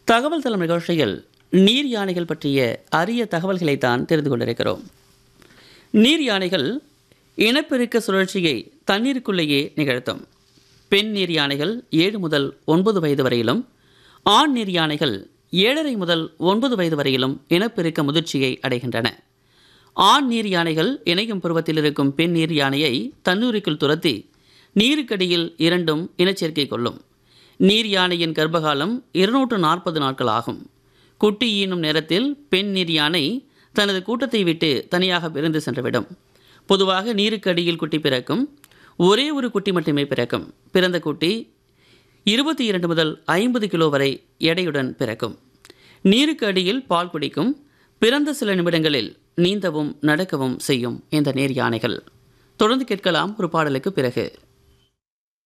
தகவல் தளம் நிகழ்ச்சியில் நீர் யானைகள் பற்றிய அரிய தகவல்களை தான் தெரிந்து கொண்டிருக்கிறோம் நீர் யானைகள் இனப்பெருக்க சுழற்சியை தண்ணீருக்குள்ளேயே நிகழ்த்தும் பெண் நீர் யானைகள் ஏழு முதல் ஒன்பது வயது வரையிலும் ஆண் நீர் யானைகள் ஏழரை முதல் ஒன்பது வயது வரையிலும் இனப்பெருக்க முதிர்ச்சியை அடைகின்றன ஆண் நீர் யானைகள் இணையும் பருவத்தில் இருக்கும் பெண் நீர் யானையை தண்ணீருக்குள் துரத்தி நீருக்கடியில் இரண்டும் இனச்சேர்க்கை கொள்ளும் நீர் யானையின் கர்ப்பகாலம் இருநூற்று நாற்பது நாட்கள் ஆகும் குட்டி ஈனும் நேரத்தில் பெண் நீர் யானை தனது கூட்டத்தை விட்டு தனியாக பிரிந்து சென்றுவிடும் பொதுவாக நீருக்கு அடியில் குட்டி பிறக்கும் ஒரே ஒரு குட்டி மட்டுமே பிறக்கும் பிறந்த குட்டி இருபத்தி இரண்டு முதல் ஐம்பது கிலோ வரை எடையுடன் பிறக்கும் நீருக்கு அடியில் பால் குடிக்கும் பிறந்த சில நிமிடங்களில் நீந்தவும் நடக்கவும் செய்யும் இந்த நீர் யானைகள் தொடர்ந்து கேட்கலாம் ஒரு பாடலுக்கு பிறகு